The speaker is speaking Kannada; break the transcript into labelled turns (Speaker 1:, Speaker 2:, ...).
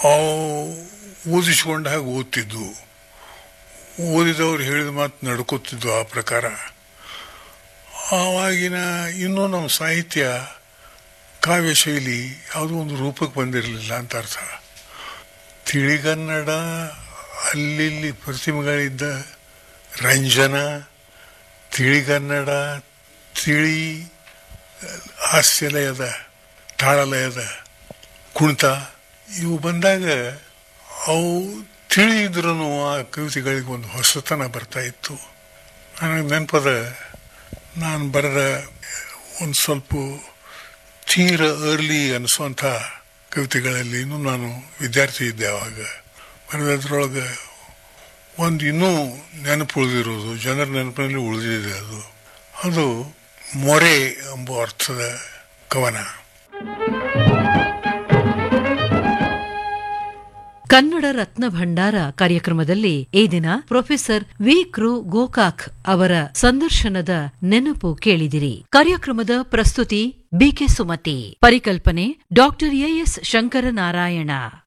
Speaker 1: ಅವು ಓದಿಸ್ಕೊಂಡ ಹಾಗೆ ಓದ್ತಿದ್ವು ಓದಿದವ್ರು ಹೇಳಿದ ಮಾತು ನಡ್ಕೋತಿದ್ವು ಆ ಪ್ರಕಾರ ಆವಾಗಿನ ಇನ್ನೂ ನಮ್ಮ ಸಾಹಿತ್ಯ ಕಾವ್ಯ ಶೈಲಿ ಯಾವುದೋ ಒಂದು ರೂಪಕ್ಕೆ ಬಂದಿರಲಿಲ್ಲ ಅಂತ ಅರ್ಥ ತಿಳಿಗನ್ನಡ ಅಲ್ಲಿ ಪ್ರತಿಮೆಗಳಿದ್ದ ರಂಜನ ತಿಳಿಗನ್ನಡ ತಿಳಿ ಹಾಸ್ಯಲಯದ ತಾಳಲಯದ ಕುಣಿತ ಇವು ಬಂದಾಗ ಅವು ತಿಳಿಯಿದ್ರೂ ಆ ಕವಿತೆಗಳಿಗೆ ಒಂದು ಹೊಸತನ ಬರ್ತಾ ಇತ್ತು ನನಗೆ ನೆನಪದ ನಾನು ಬರೆದ ಒಂದು ಸ್ವಲ್ಪ ತೀರ ಅರ್ಲಿ ಅನಿಸುವಂಥ ಕವಿತೆಗಳಲ್ಲಿ ಇನ್ನೂ ನಾನು ವಿದ್ಯಾರ್ಥಿ ಇದ್ದೆ ಆವಾಗ ಬರೆದದ್ರೊಳಗೆ ಒಂದು ಇನ್ನೂ ನೆನಪು ಉಳಿದಿರೋದು ಜನರ ನೆನಪಿನಲ್ಲಿ ಉಳಿದಿದೆ ಅದು ಅದು ಮೊರೆ ಎಂಬ ಅರ್ಥದ ಕವನ
Speaker 2: ಕನ್ನಡ ರತ್ನ ಭಂಡಾರ ಕಾರ್ಯಕ್ರಮದಲ್ಲಿ ಈ ದಿನ ಪ್ರೊಫೆಸರ್ ವಿ ಕೃ ಗೋಕಾಕ್ ಅವರ ಸಂದರ್ಶನದ ನೆನಪು ಕೇಳಿದಿರಿ ಕಾರ್ಯಕ್ರಮದ ಪ್ರಸ್ತುತಿ ಬಿಕೆ ಸುಮತಿ ಪರಿಕಲ್ಪನೆ ಡಾಕ್ಟರ್ ಎಎಸ್ ಶಂಕರನಾರಾಯಣ